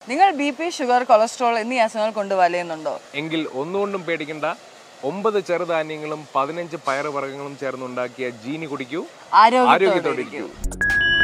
നിങ്ങൾ B P sugar cholesterol എന്നീ അസുഖങ്ങൾ കൊണ്ട് വലയുന്നുണ്ടോ എങ്കിൽ ഒന്നുകൊണ്ടും പേടിക്കണ്ട ഒമ്പത് ചെറുധാന്യങ്ങളും പതിനഞ്ച് പയറുവർഗ്ഗങ്ങളും ചേർന്നുണ്ടാക്കിയ ജീനി കുടിക്കൂ ആരോഗ്യത്തോടെ ആരോഗ്യത്തോടെ ഇരിക്കൂ. ഇരിക്കൂ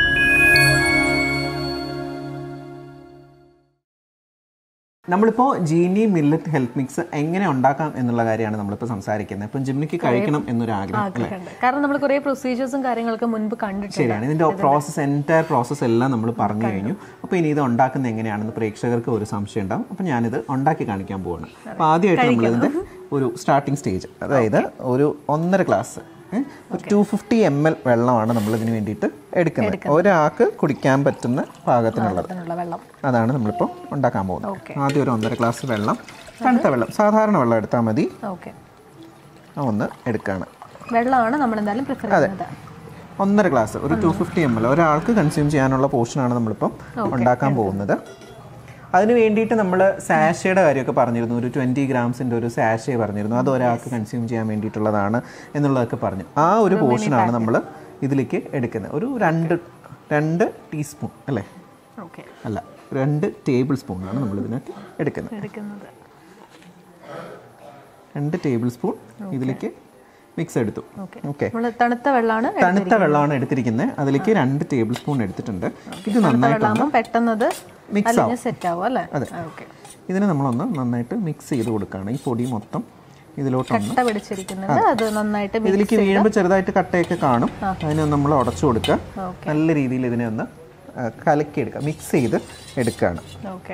നമ്മളിപ്പോൾ ജീനി മില്ലറ്റ് ഹെൽത്ത് മിക്സ് എങ്ങനെ ഉണ്ടാക്കാം എന്നുള്ള കാര്യമാണ് നമ്മളിപ്പോൾ സംസാരിക്കുന്നത് ഇപ്പം ജിമ്മിക്ക് കഴിക്കണം എന്നൊരു ആഗ്രഹം അല്ലേ ആഗ്രഹമുണ്ട് കാരണം നമ്മൾ കുറേ പ്രൊസീജിയേഴ്സും കാര്യങ്ങളൊക്കെ മുൻപ് കണ്ടിട്ടുണ്ട് ശരിയാണ് ഇതിന്റെ പ്രോസസ്സ് എൻറ്റയർ പ്രോസസ്സ് എല്ലാം നമ്മൾ പറഞ്ഞു കഴിഞ്ഞു അപ്പോൾ ഇനി ഇത് ഉണ്ടാക്കുന്നത് എങ്ങനെയാണെന്ന് പ്രേക്ഷകർക്ക് ഒരു സംശയം ഉണ്ടാവും അപ്പോൾ ഞാനിത് ഉണ്ടാക്കി കാണിക്കാൻ പോവാണ് അപ്പോൾ ആദ്യമായിട്ട് നമ്മളിതിന്റെ ഒരു സ്റ്റാർട്ടിംഗ് സ്റ്റേജ് അതായത് ഒരു ഒന്നര ഗ്ലാസ് ഒരു ടു ഫിഫ്റ്റി എം എൽ വെള്ളമാണ് നമ്മൾ ഇതിന് വേണ്ടിയിട്ട് എടുക്കുന്നത് ഒരാൾക്ക് കുടിക്കാൻ പറ്റുന്ന പാകത്തിനുള്ളത് അതിനുള്ള വെള്ളം അതാണ് നമ്മളിപ്പോൾ ഉണ്ടാക്കാൻ പോകുന്നത് ആദ്യം ഒരു ഒന്നര ഗ്ലാസ് വെള്ളം തണുത്ത വെള്ളം സാധാരണ വെള്ളം എടുത്താൽ മതി ഓക്കെ ആ ഒന്ന് എടുക്കുകയാണ് വെള്ളമാണ് നമ്മൾ എന്തായാലും പ്രിഫർ ചെയ്യുന്നത് ഒന്നര ഗ്ലാസ് ഒരു ടു ഫിഫ്റ്റി എം എൽ ഒരാൾക്ക് കൺസ്യൂം ചെയ്യാനുള്ള പോർഷനാണ് നമ്മളിപ്പം ഉണ്ടാക്കാൻ പോകുന്നത് അതിന് വേണ്ടിയിട്ട് നമ്മൾ സാഷയുടെ കാര്യമൊക്കെ പറഞ്ഞിരുന്നു ഒരു ട്വൻറ്റി ഗ്രാംസിൻ്റെ ഒരു സാഷയെ പറഞ്ഞിരുന്നു അത് ഒരാൾക്ക് കൺസ്യൂം ചെയ്യാൻ വേണ്ടിയിട്ടുള്ളതാണ് എന്നുള്ളതൊക്കെ പറഞ്ഞു ആ ഒരു പോർഷനാണ് നമ്മൾ ഇതിലേക്ക് എടുക്കുന്നത് ഒരു രണ്ട് രണ്ട് ടീസ്പൂൺ അല്ലേ ഓക്കെ അല്ല രണ്ട് ടേബിൾ സ്പൂണാണ് നമ്മൾ ഇതിനൊക്കെ എടുക്കുന്നത് എടുക്കുന്നത് രണ്ട് ടേബിൾ സ്പൂൺ ഇതിലേക്ക് മിക്സ് എടുത്തു ഓക്കെ നമ്മൾ തണുത്ത വെള്ളമാണ് തണുത്ത വെള്ളമാണ് എടുത്തിരിക്കുന്നത് അതിലേക്ക് രണ്ട് ടേബിൾ സ്പൂൺ എടുത്തിട്ടുണ്ട് ഇത് നന്നായിട്ട് വെള്ളമാകുമ്പോൾ പെട്ടെന്ന് അത് മിക്സ് ആവും അലിഞ്ഞ് സെറ്റ് ആവും അല്ലേ അതെ. ഓക്കെ ഇതിനെ നമ്മളൊന്ന് നന്നായിട്ട് മിക്സ് ചെയ്ത് കൊടുക്കുകയാണ് ഈ പൊടി മൊത്തം ഇതിലോട്ടൊന്ന് കട്ട പിടിച്ചിരിക്കുന്നത് അത് നന്നായിട്ട് mix ഇതിലേക്ക് വീഴുമ്പോൾ ചെറുതായിട്ട് കട്ടയൊക്കെ കാണും അതിനെ നമ്മൾ ഉടച്ചു കൊടുക്കുക നല്ല രീതിയിൽ ഇതിനെ ഒന്ന് ആ, കലക്കിയെടുക്കുക മിക്സ് ചെയ്ത് എടുക്കുകയാണ് ഓക്കെ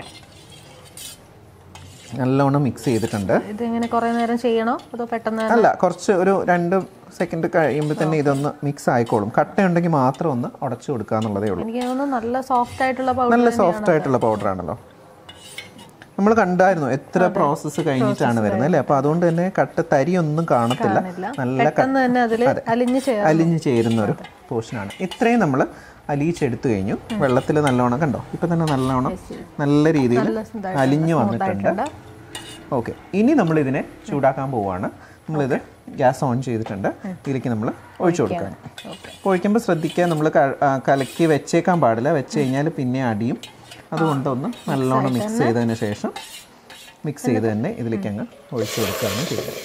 നല്ലോണം മിക്സ് ചെയ്തിട്ടുണ്ട് ഇത് ഇങ്ങനെ കുറേ നേരം ചെയ്യണോ അതോ പെട്ടെന്ന് അല്ല കുറച്ച് ഒരു രണ്ട് സെക്കൻഡ് കഴിയുമ്പോൾ തന്നെ ഇതൊന്ന് മിക്സ് ആയിക്കോളും കട്ടയുണ്ടെങ്കിൽ മാത്രം ഒന്ന് ഉടച്ചു കൊടുക്കുക എന്നുള്ളതേ ഉള്ളൂ എനിക്ക് തോന്നുന്നു നല്ല സോഫ്റ്റ് ആയിട്ടുള്ള പൗഡർ നല്ല സോഫ്റ്റ് ആയിട്ടുള്ള പൗഡർ ആണല്ലോ നമ്മൾ കണ്ടായിരുന്നു എത്ര പ്രോസസ്സ് കഴിഞ്ഞിട്ടാണ് വരുന്നത് അല്ലേ അപ്പൊ അതുകൊണ്ട് തന്നെ കട്ട തരിയൊന്നും കാണത്തില്ല നല്ല ക- പെട്ടെന്ന് തന്നെ അതിൽ അലിഞ്ഞ് ചേർ അലിഞ്ഞു ചേരുന്ന ഒരു പോർഷനാണ് ഇത്രയും നമ്മൾ അലിയിച്ചെടുത്തു കഴിഞ്ഞു വെള്ളത്തിൽ നല്ലോണം കണ്ടോ ഇപ്പൊ തന്നെ നല്ലോണം നല്ല രീതിയിൽ അലിഞ്ഞു വന്നിട്ടുണ്ട് ഓക്കെ ഇനി നമ്മൾ ഇതിനെ ചൂടാക്കാൻ പോവാണ് നമ്മളിത് ഗ്യാസ് ഓൺ ചെയ്തിട്ടുണ്ട് ഇതിലേക്ക് നമ്മൾ ഒഴിച്ചു കൊടുക്കാൻ ഒഴിക്കുമ്പോൾ ശ്രദ്ധിക്കുക നമ്മൾ കലക്കി വെച്ചേക്കാൻ പാടില്ല വെച്ച് കഴിഞ്ഞാൽ പിന്നെ അടിയും അതുകൊണ്ട് ഒന്ന് നല്ലോണം മിക്സ് ചെയ്തതിന് ശേഷം മിക്സ് ചെയ്ത് തന്നെ ഇതിലേക്ക് അങ്ങ് ഒഴിച്ചു കൊടുക്കുകയാണ് ചെയ്യുന്നത്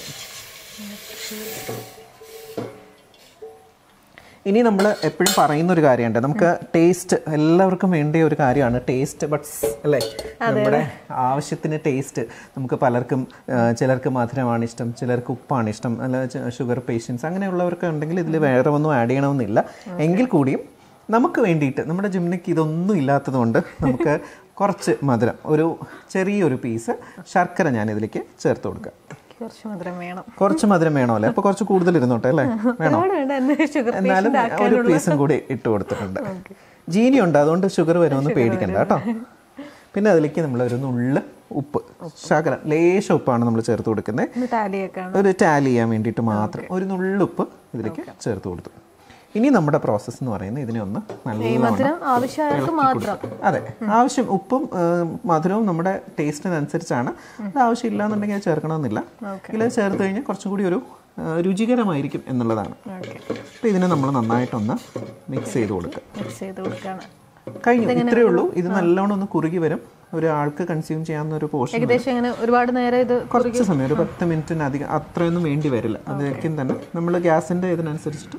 ഇനി നമ്മൾ എപ്പോഴും പറയുന്ന ഒരു കാര്യമുണ്ട് നമുക്ക് ടേസ്റ്റ് എല്ലാവർക്കും വേണ്ട ഒരു കാര്യമാണ് ടേസ്റ്റ് ബട്ട്സ് അല്ലേ നമ്മുടെ ആവശ്യത്തിന് ടേസ്റ്റ് നമുക്ക് പലർക്കും ആ, ചിലർക്ക് മധുരമാണ് ഇഷ്ടം ചിലർക്ക് ഉപ്പാണ് ഇഷ്ടം അല്ല ഷുഗർ പേഷ്യൻസ് അങ്ങനെയുള്ളവർക്ക് ഉണ്ടെങ്കിൽ ഇതിൽ വേറെ ഒന്നും ആഡ് ചെയ്യണമെന്നില്ല എങ്കിൽ കൂടിയും നമുക്ക് വേണ്ടിയിട്ട് നമ്മുടെ ജിമ്മിക്ക് ഇതൊന്നും ഇല്ലാത്തതുകൊണ്ട് നമുക്ക് കുറച്ച് മധുരം ഒരു ചെറിയൊരു പീസ് ശർക്കര ഞാൻ ഇതിലേക്ക് ചേർത്ത് കൊടുക്കാം കുറച്ച് മധുരം വേണം കുറച്ച് മധുരം വേണമല്ലേ അപ്പോൾ കുറച്ച് കൂടുതൽ ഇരുന്നോട്ടെ അല്ലേ വേണോ ഒരുപാട് വേണ്ട എന്ന് ഷുഗർ എന്നാലും ഒരു പീസും കൂടി ഇട്ട് കൊടുത്തിട്ടുണ്ട് ജീനി ഉണ്ട് അതുകൊണ്ട് ഷുഗർ വരുമെന്ന് പേടിക്കണ്ട കേട്ടോ പിന്നെ അതിലേക്ക് നമ്മൾ ഒരു നുള്ള് ഉപ്പ് ശകലം ലേശ ഉപ്പാണ് നമ്മൾ ചേർത്ത് കൊടുക്കുന്നത് ടാലിയൊക്കെ ഒരു ടാലി ചെയ്യാൻ വേണ്ടിയിട്ട് മാത്രം ഒരു നുള്ളുപ്പ് ഇതിലേക്ക് ചേർത്ത് കൊടുത്തു ഇനി നമ്മുടെ പ്രോസസ്സ് എന്ന് പറയുന്നത് ഇതിനെ ഒന്ന് നല്ലോണം മധുരം ആവശ്യമായവർക്ക് മാത്രം അതെ ആവശ്യം ഉപ്പും ആ, മധുരവും നമ്മുടെ ടേസ്റ്റിനനുസരിച്ചാണ് അത് ആവശ്യമില്ല എന്നുണ്ടെങ്കിൽ അത് ചേർക്കണമെന്നില്ല ഇതിൽ ചേർത്ത് കഴിഞ്ഞാൽ കുറച്ചും കൂടി ഒരു ആ, രുചികരമായിരിക്കും എന്നുള്ളതാണ് അപ്പോൾ ഇതിനെ നമ്മൾ നന്നായിട്ടൊന്ന് മിക്സ് ചെയ്ത് കൊടുക്കുക മിക്സ് ചെയ്ത് കൊടുക്കുകയാണ് കഴിഞ്ഞു ഇത്രയേ ഉള്ളൂ ഇത് നല്ലോണം ഒന്ന് കുറുകി വരും ഒരാൾക്ക് കൺസ്യൂം ചെയ്യാവുന്ന ഒരു പോർഷൻ ഏകദേശം ഇങ്ങനെ ഒരുപാട് നേരം ഇത് കുറച്ച് സമയം ഒരു പത്ത് മിനിറ്റിനധികം അത്രയൊന്നും വേണ്ടി വരില്ല അതൊക്കെ തന്നെ നമ്മൾ ഗ്യാസിൻ്റെ ഇതിനനുസരിച്ചിട്ട്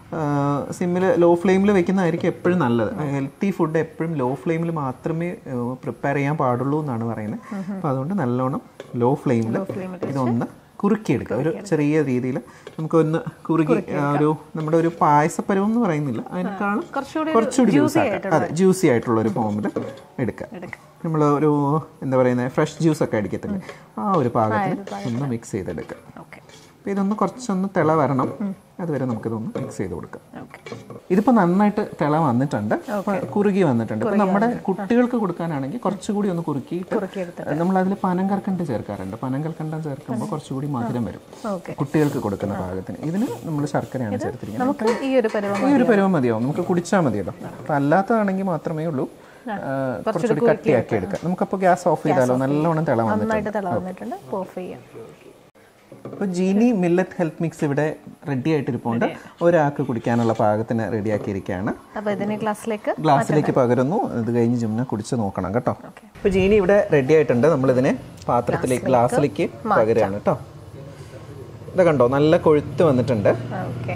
സിമ്മിൽ ലോ ഫ്ലെയിമിൽ വെക്കുന്നതായിരിക്കും എപ്പോഴും നല്ലത് ഹെൽത്തി ഫുഡ് എപ്പോഴും ലോ ഫ്ലെയിമിൽ മാത്രമേ പ്രിപ്പയർ ചെയ്യാൻ പാടുള്ളൂ എന്നാണ് പറയുന്നത് അപ്പോൾ അതുകൊണ്ട് നല്ലോണം ലോ ഫ്ലെയിമിൽ ഇതൊന്ന് കുറുക്കിയെടുക്കുക ഒരു ചെറിയ രീതിയിൽ നമുക്കൊന്ന് കുറുകി ആ, ഒരു നമ്മുടെ ഒരു പായസപ്പരുവം എന്ന് പറയുന്നില്ല അതിനേക്കാളും കുറച്ചുകൂടി ജ്യൂസ് അതെ ജ്യൂസി ആയിട്ടുള്ള ഒരു ഫോമിൽ എടുക്കുക നമ്മൾ ഒരു എന്താ പറയുന്നത് ഫ്രഷ് ജ്യൂസ് ഒക്കെ അടിക്കത്തില്ലേ ആ ഒരു പാകത്തിന് ഒന്ന് മിക്സ് ചെയ്തെടുക്കുക ഓക്കെ അപ്പോൾ ഇതൊന്ന് കുറച്ചൊന്ന് തിള വരണം അതുവരെ നമുക്കിതൊന്ന് മിക്സ് ചെയ്ത് കൊടുക്കാം ഇതിപ്പോൾ നന്നായിട്ട് തിള വന്നിട്ടുണ്ട് അപ്പോൾ കുറുകി വന്നിട്ടുണ്ട് ഇപ്പോൾ നമ്മുടെ കുട്ടികൾക്ക് കൊടുക്കാനാണെങ്കിൽ കുറച്ചുകൂടി ഒന്ന് കുറുക്കിയിട്ട് നമ്മൾ അതിൽ പനം കൽക്കണ്ട ചേർക്കാറുണ്ട് പനം കൽക്കണ്ടം ചേർക്കുമ്പോൾ കുറച്ചുകൂടി മധുരം വരും ഓക്കെ കുട്ടികൾക്ക് കൊടുക്കുന്ന പാകത്തിന് ഇതിന് നമ്മൾ ശർക്കരയാണ് ചേർത്തിരിക്കുന്നത് നമുക്ക് ഈ ഒരു പരുവം ഈ ഒരു പരുവം മതിയാവും നമുക്ക് കുടിച്ചാൽ മതിയല്ലോ അപ്പം അല്ലാത്തതാണെങ്കിൽ മാത്രമേ ഉള്ളൂ ആ, കുറച്ചുകൂടി കട്ടിയാക്കി എടുക്കാം നമുക്കപ്പോൾ ഗ്യാസ് ഓഫ് ചെയ്താലോ നല്ലോണം തിള വന്നിട്ടുണ്ട് നന്നായിട്ട് തിള വന്നിട്ടുണ്ട് ഓഫ് ചെയ്യാം അപ്പോൾ ജീനി മില്ലറ്റ് ഹെൽത്ത് മിക്സ് ഇവിടെ റെഡി ആയിട്ടിരിപ്പുണ്ട് ഒരാൾക്ക് കുടിക്കാനുള്ള പാകത്തിന് റെഡിയാക്കിയിരിക്കുകയാണ് അപ്പൊ ഇതിന് ഗ്ലാസ്സിലേക്ക് ഗ്ലാസ്സിലേക്ക് പകരുന്നു ഇത് കഴിഞ്ഞ് ജുമ്ന കുടിച്ച് നോക്കണം കേട്ടോ അപ്പോൾ ജീനി ഇവിടെ റെഡി ആയിട്ടുണ്ട് നമ്മളിതിനെ പാത്രത്തിലേക്ക് ഗ്ലാസ്സിലേക്ക് പകരുകയാണ് കേട്ടോ ഇത് കണ്ടോ നല്ല കൊഴുത്ത് വന്നിട്ടുണ്ട് ഓക്കെ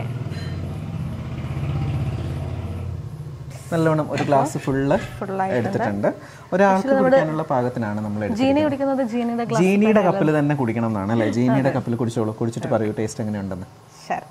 നല്ലോണം ഒരു ഗ്ലാസ് ഫുള്ള് എടുത്തിട്ടുണ്ട് ഒരാൾക്ക് കുടിക്കാനുള്ള പാകത്തിനാണ് നമ്മൾ എടുത്തത് ജീനി കുടിക്കുന്നത് ജീനിയുടെ ഗ്ലാസ് ജീനിയുടെ കപ്പിൽ തന്നെ കുടിക്കണം എന്നാണ് അല്ലേ ജീനിയുടെ കപ്പിൽ കുടിച്ചോളൂ കുടിച്ചിട്ട് പറയൂ ടേസ്റ്റ് എങ്ങനെയുണ്ടെന്ന് ശരി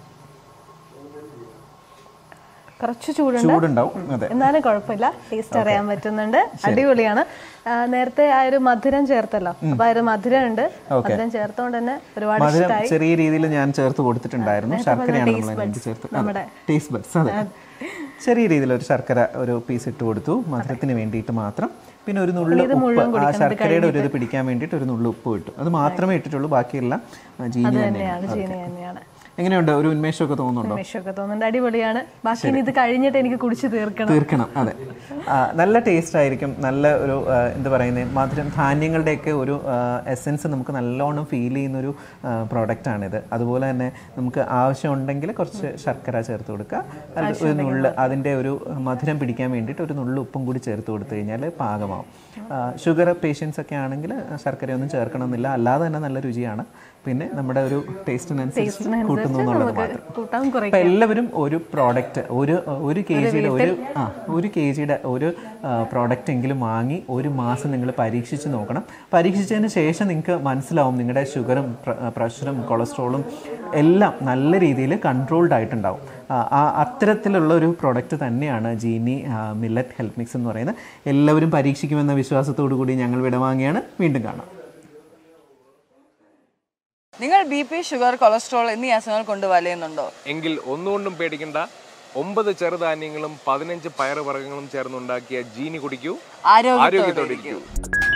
കുറച്ച് ചൂടുണ്ട് ചൂടുണ്ടാവും അതെ എന്നാലും കുഴപ്പമില്ല ടേസ്റ്റ് അറിയാൻ പറ്റുന്നുണ്ട് അടിപൊളിയാണ് ആ, നേരത്തെ ആ ഒരു മധുരം ചേർത്തല്ലോ അപ്പൊ ആ ഒരു മധുരം ഉണ്ട് മധുരം ചേർത്തോണ്ട് തന്നെ ഒരുപാട് മധുരം ഇഷ്ടമായി ചെറിയ രീതിയിൽ ഞാൻ ചേർത്ത് കൊടുത്തിട്ടുണ്ടായിരുന്നു ശർക്കരയാണ് നമ്മൾ അതിനകത്ത് ചേർത്ത് നമ്മുടെ ടേസ്റ്റ് ബഡ്സ് അതെ ചെറിയ രീതിയിൽ ഒരു ശർക്കര ഒരു പീസ് ഇട്ട് കൊടുത്തു മധുരത്തിന് വേണ്ടിയിട്ട് മാത്രം പിന്നെ ഒരു നുള്ളു ഉപ്പ് ആ ശർക്കരയുടെ ഒരു ഇത് പിടിക്കാൻ വേണ്ടിയിട്ട് ഒരു നുള്ളു ഉപ്പ് ഇട്ടു അത് മാത്രമേ ഇട്ടിട്ടുള്ളൂ ബാക്കിയെല്ലാം ആ, ജീനി തന്നെയാണ് തന്നെയാണ് ജീനി തന്നെയാണ് എങ്ങനെയുണ്ട് ഒരു ഉന്മേഷമൊക്കെ തോന്നുന്നുണ്ടോ വിഷമൊക്കെ തോന്നുന്നുണ്ട് അടിപൊളിയാണ് ബാക്കി ഇനി ഇത് കഴിഞ്ഞിട്ട് എനിക്ക് കുടിച്ച് തീർക്കണം തീർക്കണം അതെ ആ, നല്ല ടേസ്റ്റ് ആയിരിക്കും നല്ല ഒരു ആ, എന്താ പറയുന്നത് മധുരം ധാന്യങ്ങളുടെയൊക്കെ ഒരു എസെൻസ് നമുക്ക് നല്ലോണം ഫീൽ ചെയ്യുന്ന ഒരു പ്രോഡക്റ്റാണിത് അതുപോലെ തന്നെ നമുക്ക് ആവശ്യമുണ്ടെങ്കിൽ കുറച്ച് ശർക്കര ചേർത്ത് കൊടുക്കുക അത് ഒരു നുള്ള് അതിൻ്റെ ഒരു മധുരം പിടിക്കാൻ വേണ്ടിയിട്ട് ഒരു നുള്ളു ഉപ്പും കൂടി ചേർത്ത് കൊടുത്തു കഴിഞ്ഞാൽ പാകമാവും ഷുഗർ പേഷ്യൻസ് ഒക്കെ ആണെങ്കിൽ ശർക്കരയൊന്നും ചേർക്കണമെന്നില്ല അല്ലാതെ തന്നെ നല്ല രുചിയാണ് പിന്നെ നമ്മുടെ ഒരു ടേസ്റ്റിനനുസരിച്ച് കൂട്ടുന്നു എന്നുള്ളത് മാത്രം കൂട്ടാൻ കുറേ അപ്പൊ എല്ലാവരും ഒരു പ്രോഡക്റ്റ് ഒരു ഒരു കെ ജിയുടെ ഒരു ആ ഒരു കെ ജിയുടെ ഒരു പ്രോഡക്റ്റ് എങ്കിലും വാങ്ങി ഒരു മാസം നിങ്ങൾ പരീക്ഷിച്ച് നോക്കണം പരീക്ഷിച്ചതിന് ശേഷം നിങ്ങൾക്ക് മനസ്സിലാവും നിങ്ങളുടെ ഷുഗറും പ്രഷറും കൊളസ്ട്രോളും എല്ലാം നല്ല രീതിയിൽ കൺട്രോൾഡ് ആയിട്ടുണ്ടാവും ആ, ആ അത്തരത്തിലുള്ള ഒരു പ്രോഡക്റ്റ് തന്നെയാണ് ജീനി മില്ലറ്റ് ഹെൽത്ത് മിക്സ് എന്ന് പറയുന്നത് എല്ലാവരും പരീക്ഷിക്കുമെന്ന വിശ്വാസത്തോടു കൂടി ഞങ്ങൾ വിടവാങ്ങിയാണ് വീണ്ടും കാണാം നിങ്ങൾ ബി പി ഷുഗർ കൊളസ്ട്രോൾ എന്നീ അസുഖങ്ങൾ കൊണ്ട് വലയുന്നുണ്ടോ എങ്കിൽ ഒന്നുകൊണ്ടും പേടിക്കണ്ട ഒമ്പത് ചെറുധാന്യങ്ങളും പതിനഞ്ച് പയറുവർഗ്ഗങ്ങളും ചേർന്നുണ്ടാക്കിയ ജീനി കുടിക്കൂ ആരോഗ്യത്തോടെ ആരോഗ്യത്തോടെ ഇരിക്കൂ. ഇരിക്കൂ